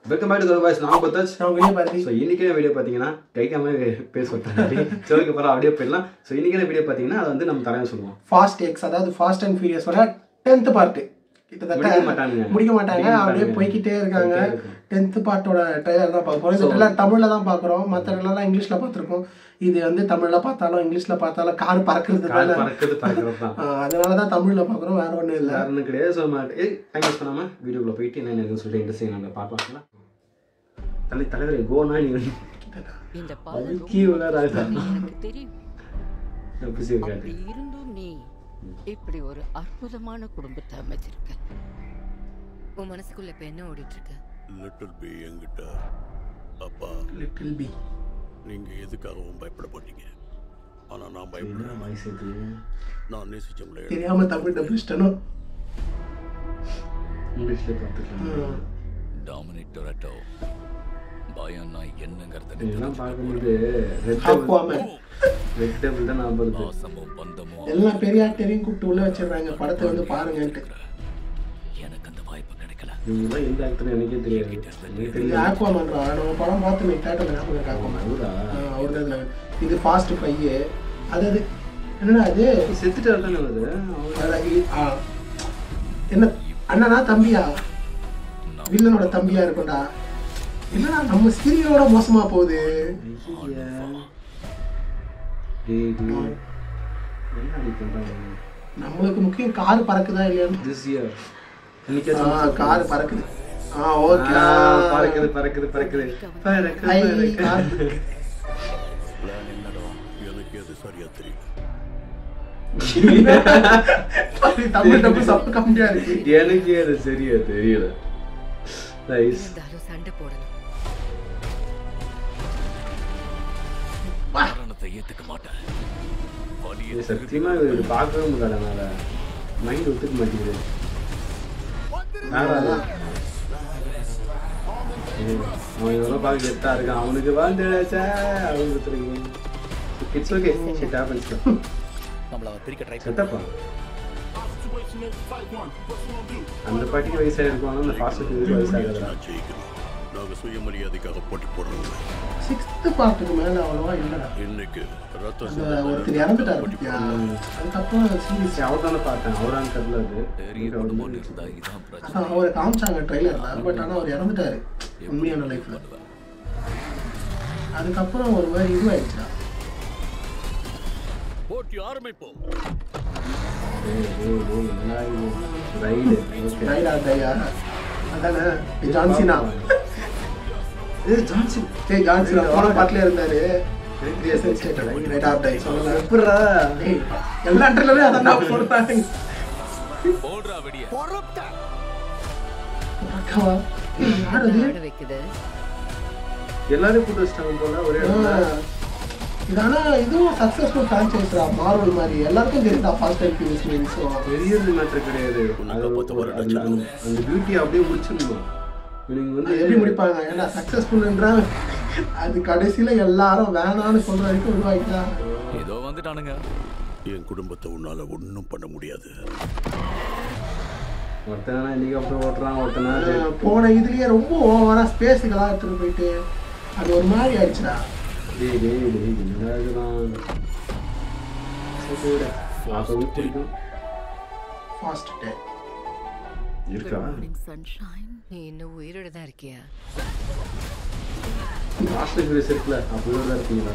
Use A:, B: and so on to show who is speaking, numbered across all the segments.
A: Welcome back to voice நான் பத்தாச்
B: நான் வெளியே பாருங்க
A: ஸோ இன்னைக்கான வீடியோ பார்த்தீங்கன்னா கைக்காம பேச சொல்லிட்டேன் சொல்லுங்க பரவாயில்ல அப்படியே போயிடலாம் ஸோ இன்னைக்கான வீடியோ பார்த்தீங்கன்னா அது வந்து நம்ம தரேன் சொல்லுவோம்
B: ஃபாஸ்ட் எக்ஸ் அதாவது ஃபாஸ்ட் அண்ட் ஃபியூரியஸோட டென்த் பார்ட்
A: முடிக்க
B: கிட்டத்தட்ட
A: மாட்டானுங்க.
B: முடிக்க மாட்டாங்க
A: முடிக்க
B: அப்படியே
A: மாட்டாங்க.
B: போய்க்கிட்டே இருக்காங்க
A: போயிட்டே இருக்கும்.
B: டென்த் பார்ட்டோட ட்ரைலர் தான் பார்க்க போறோம் இதெல்லாம் தமிழ்ல தான் பார்க்குறோம் மற்ற எல்லாம் இங்கிலீஷ்ல பார்த்துருக்கோம் இது வந்து தமிழ்ல பார்த்தாலும் இங்கிலீஷ்ல பார்த்தாலும் கார் பறக்கிறது
A: கால்
B: தானே
A: பறக்குது பறக்கிறது தான்
B: ஆஹ் அதனால தான் தமிழ்ல பார்க்குறோம் வேற ஒன்றும் இல்லை
A: வேற ஒன்றும் கிடையாது ஸோ ஏ டைம் வேஸ்ட் பண்ணாமல் வீடியோக்குள்ள போயிட்டு என்ன இருக்குன்னு சொல்லிட்டு இன்ட்ரெஸ்டிங் நம்ம பார்க்கலாம் தலை தலைவரை கோனா நீ
C: இந்த பாதை
A: அதுக்கே விளையாடாதா
C: எனக்கு தெரியும்
A: எப்படி இருக்காது
C: அப்படி இருந்தும் நீ இப்படி ஒரு அற்புதமான குடும்பத்தை அமைச்சிருக்க
D: உன் மனசுக்குள்ள இப்ப என்ன ஓடிட்டு இருக்கு
E: லிட்டில் பி என்கிட்ட அப்பா
B: லிட்டில் பி
E: நீங்க எதுக்காகவும் பயப்பட மாட்டீங்க ஆனா நான் பயப்படுறேன்
A: என்ன வயசு இது
E: நான் நேசிச்சவங்களை
B: தெரியாம தமிழ் டபிஸ்டனும்
A: இங்கிலீஷ்ல பார்த்துக்கலாம்
F: டாமினிக் டொரட்டோ பயம்னா என்னங்கிறத
A: இதெல்லாம் பார்க்கும்போது ரெட்
B: ஆக்குவாம
A: ரெட் டேபிள் தான் நான் வருது
F: பாசமும் பந்தமும்
B: எல்லாம் பெரிய ஆக்டரையும் கூப்பிட்டு உள்ள வச்சிடுறாங்க படத்தை வந்து பாருங்கன்ட்டு
F: எனக்கு அந்த வாய்ப்பு கிடைக்கல
A: இவங்கெல்லாம் எந்த ஆக்டர் எனக்கே தெரியாது எனக்கு
B: இது
A: தெரியல
B: ஆக்குவாமன்றா நம்ம படம் பார்த்து நீ தேட்டர் ஞாபகம் இருக்கு ஆக்குவாமன்
A: அவரா
B: அவர் தான் இதுல. இது ஃபாஸ்ட் பைய அதாவது என்னடா அது
A: செத்துட்டாரு தானே வருது
B: அதான் இ- ஆ. என்ன அண்ணனா தம்பியா வில்லனோட தம்பியா இருக்கும்டா என்னடா நம்ம சீரியலோட மோசமா போகுது
A: என்ன அடி பண்றாங்க
B: நம்மளுக்கு முக்கியம் கார் பறக்குதா இல்லையான்னு
A: திஸ் இயர் இன்னைக்கு
B: கார் பறக்குது ஆ ஓகே
A: பறக்குது பறக்குது பறக்குது பறக்குது
B: ஐ,
A: பறக்குது.
B: கார்
E: பிளான் என்னடா எனக்கு அது சரியா தெரியும்
B: தமிழ் டப்பு சப்பு கம்மியா இருக்கு
A: எனக்கு அது சரியா தெரியல நைஸ்
D: இருந்தாலும் சண்டை போடணும்
F: மரணத்தை ஏத்துக்க மாட்டேன் வலியை
A: சத்தியமா இது பார்க்கவே முடியல என்னால மைண்ட் ஒத்துக்க மாட்டேங்குது வேற ஏய், அவன் இதெல்லாம் பார்க்க கெத்தா இருக்கான் அவனுக்கு வாழ்ந்துடாச்சா அப்படின்னு இட்ஸ் ஓகே ஷிட் ஹேப்பன்ஸ்
F: நம்மள பிரிக்க ட்ரை
A: செத்தப்பா அந்த பாட்டிக்கு வயசாக இருக்கும் ஆனால் அந்த ஃபாஸ்ட்டுக்கு வயசாகாதுடா
E: நான் ஜெயிக்கணும் நாங்க சுயமரியாதைக்காக போட்டி போடுறோம்
B: சிக்ஸ்த் பார்ட்டுக்கு மேல அவ்வளவா இல்லடா
E: இன்னைக்கு ரத்த
B: அந்த ஒருத்தர் இறந்துட்டாரு பாத்தியா? அதுக்கப்புறம் சீரிஸ்
A: சரி, அவர் தானே பார்த்தேன் அவரான்னு தெரியல அது
F: பெரிய குடும்பம் இருந்தா இதான் பிரச்சனை
B: அதான் அவரை காமிச்சாங்க ட்ரைலர்ல பட் ஆனா அவர் இறந்துட்டாரு உண்மையான லைஃப்ல அதுக்கப்புறம் ஒரு மாதிரி இதுவாயிடுச்சா
E: போட்டி ஆரம்பிப்போம்
A: ரைடு ஓகே
B: ரைடா டையா அதானே ஏய், ஜான்சினா
A: ஏ ஜான்சன்
B: ஏய் ஜான்சினா போன பாட்டுல இருந்தாரு ரைடா டை சொல்லல
A: எப்படா
B: ஏய், எல்லா ட்ரைலரும் அதான் நான் சொல்றாங்க
F: போடுறா வெடிய
B: அக்காவா ஏய், யார் அது
D: ஆட வைக்குது
A: எல்லாரும் கூட்டு வச்சிட்டாங்க போல ஒரே இடத்துல
B: ஆ. இது ஆனா இதுவும் சக்சஸ்ஃபுல் ஃபிரான்ச்சைஸ்ரா மார்வல் மாதிரி எல்லாருக்கும் தெரியுதா ஃபாஸ்ட் அண்ட் ஃபியூரியஸ் மூவிஸும்
A: பெரிய மேட்டர் கிடையாது அது ஒரு- அதுல அந்த- அந்த பியூட்டி அப்படியே முடிச்சிடணும் இவனுங்க வந்து
B: அது எப்படி முடிப்பாங்க ஏன்னா சக்சஸ்ஃபுல்ன்றாங்க அது கடைசியில எல்லாரும் வேணான்னு சொல்ற வரைக்கும் உருவாக்கிட்டாங்க
F: ஏதோ வந்துட்டானுங்க
E: என் குடும்பத்தை உன்னால ஒன்றும் பண்ண முடியாது
A: ஒருத்தனா ஹெலிகாப்டர் ஓட்டுறான் ஒருத்தனா
B: அஹ் போன இதுலயே ரொம்ப ஓவரா ஸ்பேஸுக்கெல்லாம் எடுத்துட்டு போயிட்டு அது ஒரு மாதிரி ஆயிடுச்சுடா
A: டேய் டேய் டேய் என்னடா இதுதான் சரி விடு. பார்க்கவும் பிடிக்கும்
B: ஃபாஸ்ட் டே
A: இருக்கா
D: சன்ஷைன் நீ இன்னும் உயிரோட தான் இருக்கியா
A: ஃபாஸ்ட் கிரேஸ் இருக்குல்ல அப்படியே தான் இருக்கீங்களா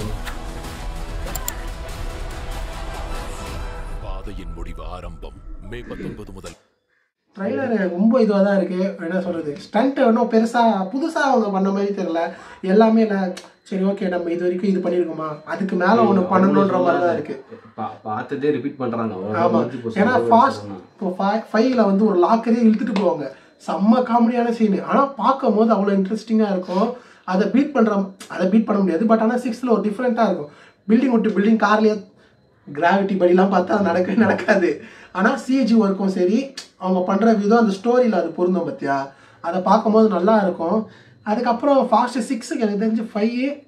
F: பாதையின் முடிவு ஆரம்பம் மே பத்தொன்பது முதல்
B: ட்ரைலர் ரொம்ப இதுவாக தான் இருக்கு என்ன சொல்றது ஸ்டண்ட் இன்னும் பெருசா புதுசா அவங்க பண்ண மாதிரி தெரியல எல்லாமே இல்லை சரி ஓகே நம்ம இது வரைக்கும் இது பண்ணியிருக்கோமா அதுக்கு மேல ஒன்று பண்ணணுன்ற மாதிரி தான் இருக்கு
A: பா- பார்த்ததே ரிப்பீட் பண்றாங்க ஒரு
B: ஆமா
A: முடிஞ்சு போச்சு.
B: ஏன்னா
A: ஒரு
B: ஃபாஸ்ட்
A: வருஷம்
B: இப்போ ஃபைவ்ல வந்து ஒரு லாக்கரே இழுத்துட்டு போவாங்க செம்ம காமெடியான சீன் ஆனா பார்க்கும் போது அவ்வளோ இன்ட்ரெஸ்டிங்கா இருக்கும் அதை பீட் பண்ற அதை பீட் பண்ண முடியாது பட் ஆனா சிக்ஸ்த்ல ஒரு டிஃப்ரெண்டா இருக்கும் பில்டிங் விட்டு பில்டிங் கார்லயே கிராவிட்டி படிலாம் பார்த்தா அது நடக்கவே நடக்காது ஆனா சிஜி ஒர்க்கும் சரி அவங்க பண்ற விதம் அந்த ஸ்டோரியில் அது பொருந்தும் பார்த்தியா அதை பார்க்கும்போது நல்லா இருக்கும் அதுக்கப்புறம் ஃபாஸ்ட் சிக்ஸுக்கு எனக்கு தெரிஞ்சு ஃபைவ்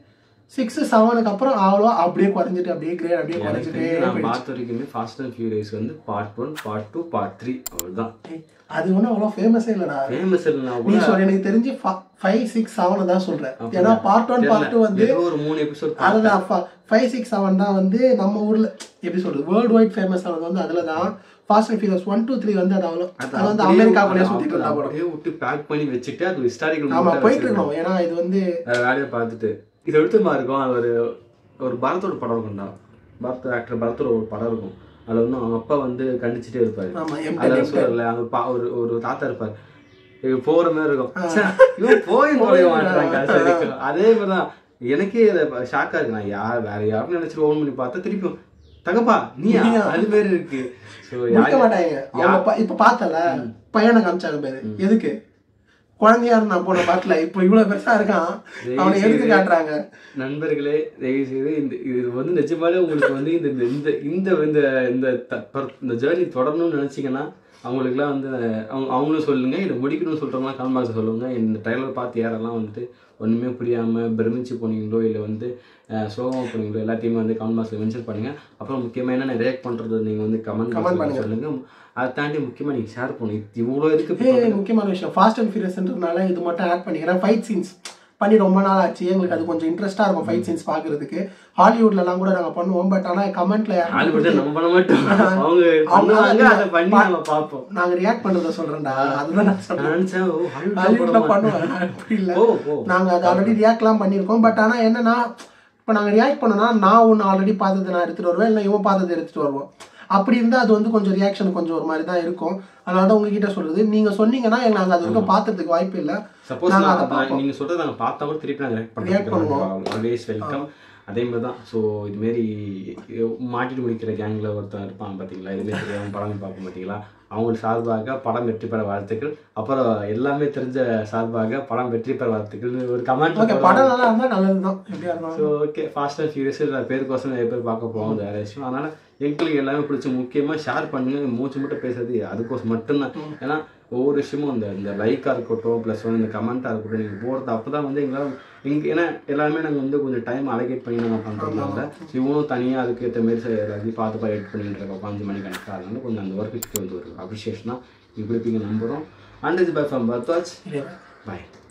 B: சிக்ஸ் செவனுக்கு அப்புறம் அவ்வளோ அப்படியே குறைஞ்சிட்டு அப்படியே கிரேட் அப்படியே
A: எனக்கு
B: குறைஞ்சிட்டே
A: தெரிஞ்சு நான்
B: போயிடுச்சு.
A: பார்த்த வரைக்குமே ஃபாஸ்ட் அண்ட் ஃபியூரியஸ் வந்து part one part two part three அவ்வளோதான்
B: ஏய், அது ஒன்றும் அவ்வளோ ஃபேமஸே இல்லைடா
A: ஃபேமஸ் இல்லைனா
B: நீ
A: கூட
B: சொல்ற எனக்கு தெரிஞ்சு ஃபைவ் சிக்ஸ் செவன் தான் சொல்றேன் ஏன்னா பார்ட் ஒன் பார்ட் டூ வந்து
A: ஏதோ ஒரு மூணு எபிசோட்
B: அதுதான் ஃபைவ் சிக்ஸ் செவன் தான் வந்து நம்ம ஊர்ல எப்படி சொல்றது வேர்ல்டு வைட் ஃபேமஸ் ஆனது வந்து அதுல தான் fast and furious one two three வந்து அது அவ்வளோ அது வந்து அமெரிக்காக்குள்ளேயே சுத்திட்டு இருந்தா படம்
A: அப்படியே விட்டு பேக் பண்ணி வச்சுட்டு அது ஹிஸ்டாரிக்கல்
B: ஆமா போயிட்டு இருக்கணும் ஏன்னா இது வந்து
A: வேலையை பார்த்துட்டு இது எடுத்துமா இருக்கும் அது ஒரு ஒரு பரத்தோட படம் இருக்கும்டா பரத் ஆக்டர் பரத்தோட ஒரு படம் இருக்கும் அதுல வந்து அவங்க அப்பா வந்து கண்டிச்சுட்டே இருப்பாரு
B: ஆமா, M10,
A: அதான்
B: M10.
A: சொல்லல அங்க பா- ஒரு ஒரு தாத்தா இருப்பாரு இவன் போற மாதிரி இருக்கும் ச்சே, இவன் போய் நுழைய மாட்டான் கடைசி வரைக்கும். அதே மாதிரிதான் எனக்கே ஷாக்கா இருக்கு நான் யார் வேற யாருன்னு நினைச்சிட்டு ஓன் பண்ணி பார்த்தா திருப்பியும் தகப்பா நீயா அது மாதிரி இருக்கு So,
B: முடிக்க
A: யாரு-
B: மாட்டாங்க அவங்க பா- இப்ப பார்த்தல பையனை காமிச்சாங்க பேரு எதுக்கு குழந்தையா இருந்தான் போன பாட்டுல இப்போ இவ்வளவு பெருசா இருக்கான் அவனை எதுக்கு காட்டுறாங்க
A: நண்பர்களே தயவு செய்து இந்த இது வந்து நிஜமாலே உங்களுக்கு வந்து இந்த இந்த இந்த இந்த இந்த த- பர்- இந்த ஜேர்னி தொடரணும்னு நினைச்சீங்கன்னா அவங்களுக்குலாம் வந்து அவங்க அவங்களும் சொல்லுங்க இதை முடிக்கணும்னு சொல்றவங்களாம் கால் பாக்ஸ் சொல்லுங்க இந்த ட்ரைலர் பார்த்து யாரெல்லாம் வந்துட்டு ஒண்ணுமே புரியாம பிரமிச்சு போனீங்களோ இல்லை வந்து சோகமாக போனீங்களோ எல்லாத்தையுமே வந்து கமெண்ட் பாக்ஸில் மென்ஷன் பண்ணுங்க அப்புறம் முக்கியமாக என்ன ரியாக்ட் பண்றது நீங்க வந்து கமெண்ட்
B: Comment
A: பாக்ஸில் சொல்லுங்க அதை தாண்டி முக்கியமா நீங்க ஷேர் பண்ணுங்க இவ்வளோ இருக்கு
B: ஏய் முக்கியமான விஷயம் ஃபாஸ்ட் அண்ட் ஃபியூரியஸ்ன்றதுனால இது மட்டும் ஆட் பண்ணிக்கிறேன் ஃபைட் சீன்ஸ் பண்ணி ரொம்ப நாள் ஆச்சு எங்களுக்கு அது கொஞ்சம் இன்ட்ரெஸ்டா இருக்கும் ஃபைட் சீன்ஸ் பாக்குறதுக்கு ஹாலிவுட்லலாம் கூட நாங்க பண்ணுவோம் பட் ஆனா கமெண்ட்ல
A: ஆல்பர்ட் நம்ம பண்ண மாட்டோம் அவங்க பண்ணுவாங்க அதை பண்ணி நம்ம பார்ப்போம்
B: நாங்க ரியாக்ட் பண்றத சொல்றேன்டா அதுதான் நான் சொல்றேன்
A: நான் நினைச்சேன் ஓ, Hollywood ல
B: ஹாலிவுட்ல
A: படமா?
B: பண்ணுவேன் அப்படி இல்ல
A: ஓ, ஓ.
B: நாங்க அது ஆல்ரெடி ரியாக்ட்லாம் பண்ணியிருக்கோம் பட் ஆனா என்னன்னா இப்போ நாங்க ரியாக்ட் பண்ணோம்னா நான் ஒன்று ஆல்ரெடி பார்த்தது நான் எடுத்துட்டு வருவேன் இல்லை இவன் பார்த்தது எடுத்துட்டு வருவோம் அப்படி இருந்தா அது வந்து கொஞ்சம் ரியாக்ஷன் கொஞ்சம் ஒரு மாதிரி தான் இருக்கும் அதனால தான் உங்ககிட்ட சொல்றது நீங்க சொன்னீங்கன்னா எங்க நாங்க அது வரைக்கும் பார்த்துறதுக்கு வாய்ப்பு இல்லை
A: சப்போஸ்
B: நாங்க அதை
A: நான்
B: பார்ப்போம்
A: நீங்க சொல்றத நாங்க பார்த்தா கூட திருப்பி நாங்க ரியாக்ட்
B: React பண்ணுவோம்.
A: பண்ணுவோம் ஆல்வேஸ் வெல்கம் அதே மாதிரி தான் ஸோ இதுமாரி மாட்டிட்டு முடிக்கிற கேங்ல ஒருத்தன் இருப்பான் பாத்தீங்களா இதுமாரி தெரியாம படம் பார்க்க மாட்டீங்களா அவங்களுக்கு சார்பாக படம் வெற்றி பெற வாழ்த்துக்கள் அப்புறம் எல்லாமே தெரிஞ்ச சார்பாக படம் வெற்றி பெற வாழ்த்துக்கள் ஒரு
B: ஓகே
A: கமெண்ட்
B: படம் நல்லா இருந்தா நல்லதுதான் எப்படியா இருந்தாலும்
A: so okay fast and furious பேருக்கோசம் நிறைய பேர் பார்க்க போவோம் அது வேற விஷயம் அதனால எங்களுக்கு எல்லாமே பிடிச்சி முக்கியமாக ஷேர் பண்ணுங்க மூச்சு மட்டும் பேசுறது அதுக்கோசம் மட்டும்தான் ஏன்னா ஒவ்வொரு விஷயமும் இந்த இந்த லைக்காக இருக்கட்டும் ப்ளஸ் வந்து இந்த கமெண்ட்டாக இருக்கட்டும் நீங்கள் போகிறது அப்போ தான் வந்து எங்களால் எங்க ஏன்னா எல்லாருமே நாங்கள் வந்து கொஞ்சம் டைம் அலோகேட் பண்ணி நாங்கள் பண்ணுறதுனால இவனும் தனியாக அதுக்கு ஏற்ற மாரி ச- எல்லாத்தையும் பார்த்து பார்த்து எடிட் பண்ணிட்டு இருக்கோம் உட்காந்து மணி கணக்காக அதனால கொஞ்சம் அந்த ஒர்க்குக்கு வந்து ஒரு அப்ரிஷியேஷனாக இப்படி நம்புகிறோம் and is bye from Bharadwaj
B: இல்லையா?
A: பாய்